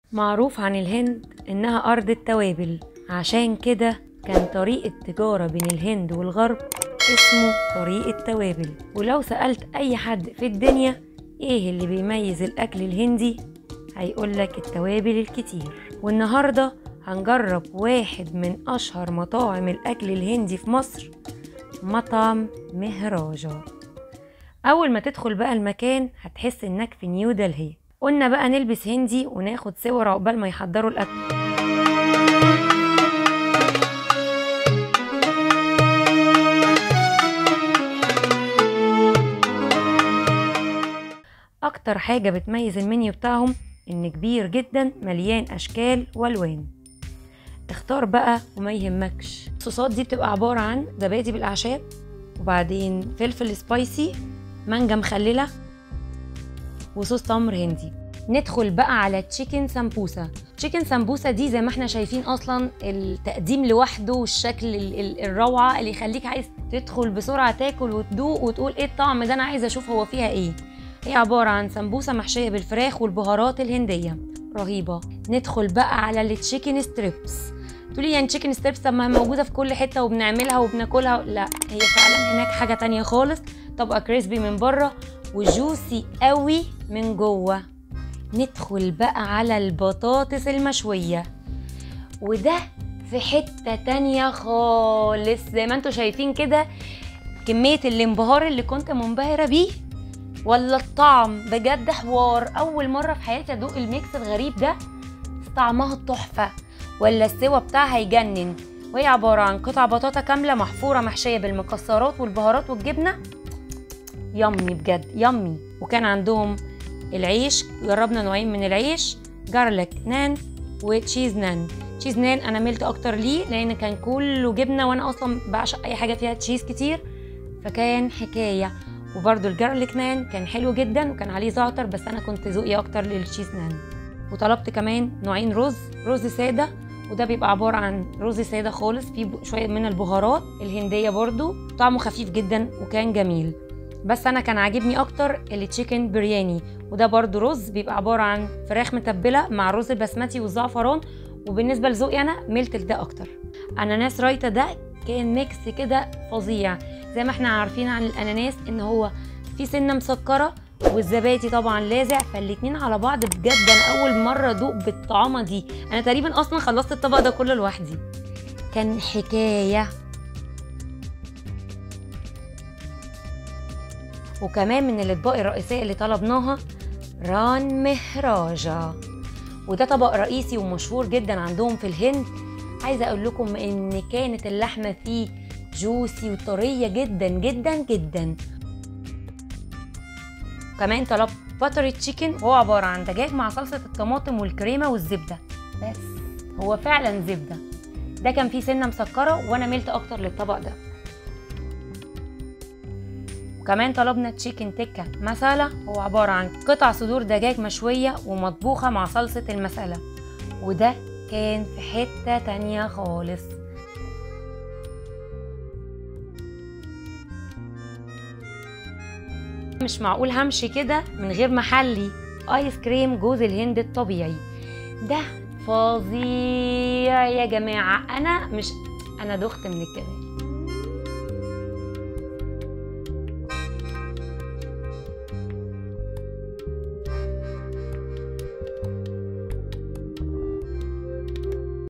معروف عن الهند إنها أرض التوابل عشان كده كان طريق التجارة بين الهند والغرب اسمه طريق التوابل ولو سألت أي حد في الدنيا إيه اللي بيميز الأكل الهندي هيقولك التوابل الكتير والنهاردة هنجرب واحد من أشهر مطاعم الأكل الهندي في مصر مطعم مهراجة أول ما تدخل بقى المكان هتحس إنك في نيو دلهي قلنا بقى نلبس هندي وناخد صور عقبال ما يحضروا الأكل أكتر حاجة بتميز المنيو بتاعهم إن كبير جدا مليان أشكال وألوان اختار بقى وما يهمكش الصوصات دي بتبقى عبارة عن زبادي بالأعشاب وبعدين فلفل سبايسي مانجا مخللة وصوص تمر هندي ندخل بقى على تشيكن سمبوسة تشيكن سمبوسة دي زي ما احنا شايفين اصلا التقديم لوحده والشكل ال- ال- الروعة اللي يخليك عايز تدخل بسرعة تاكل وتدوق وتقول ايه الطعم ده انا عايزة اشوف هو فيها ايه هي عبارة عن سمبوسة محشية بالفراخ والبهارات الهندية رهيبة ندخل بقى على التشيكن ستريبس تقولي يعني تشيكن ستريبس طب ما هي موجودة في كل حتة وبنعملها وبناكلها لا هي فعلا هناك حاجة تانية خالص طبقة كريسبي من بره وجوسي قوي من جوه ندخل بقى على البطاطس المشوية وده في حتة تانية خالص زي ما انتوا شايفين كده كمية الانبهار اللي كنت منبهرة بيه ولا الطعم بجد حوار أول مرة في حياتي أدوق الميكس الغريب ده بس طعمها تحفة ولا السوا بتاعها يجنن وهي عبارة عن قطع بطاطا كاملة محفورة محشية بالمكسرات والبهارات والجبنة يمي بجد يمي وكان عندهم العيش جربنا نوعين من العيش جارليك نان وتشيز نان تشيز نان انا ملت اكتر ليه لان كان كله جبنه وانا اصلا بعشق اي حاجه فيها تشيز كتير فكان حكايه وبرده الجارليك نان كان حلو جدا وكان عليه زعتر بس انا كنت ذوقي اكتر للتشيز نان وطلبت كمان نوعين رز رز ساده وده بيبقى عبارة عن رز سادة خالص فيه شوية من البهارات الهندية برضو طعمه خفيف جدا وكان جميل بس انا كان عاجبني اكتر التشيكن برياني وده برضو رز بيبقى عباره عن فراخ متبله مع رز البسمتي والزعفران وبالنسبه لذوقي انا ملت لده اكتر اناناس رايتا ده كان ميكس كده فظيع زي ما احنا عارفين عن الاناناس ان هو في سنه مسكره والزبادي طبعا لاذع فالاتنين على بعض بجد انا اول مره ادوق بالطعامه دي انا تقريبا اصلا خلصت الطبق ده كله لوحدي كان حكايه وكمان من الاطباق الرئيسيه اللي طلبناها ران مهراجة وده طبق رئيسي ومشهور جدا عندهم في الهند عايزه اقول لكم ان كانت اللحمه فيه جوسي وطريه جدا جدا جدا كمان طلبت باتر تشيكن وهو عباره عن دجاج مع صلصه الطماطم والكريمه والزبده بس هو فعلا زبده ده كان فيه سنه مسكره وانا ملت اكتر للطبق ده وكمان طلبنا تشيكن تكة مسالة هو عبارة عن قطع صدور دجاج مشوية ومطبوخة مع صلصة المسالة وده كان في حتة تانية خالص مش معقول همشي كده من غير محلي ايس كريم جوز الهند الطبيعي ده فظيع يا جماعة انا مش انا دخت من الكلام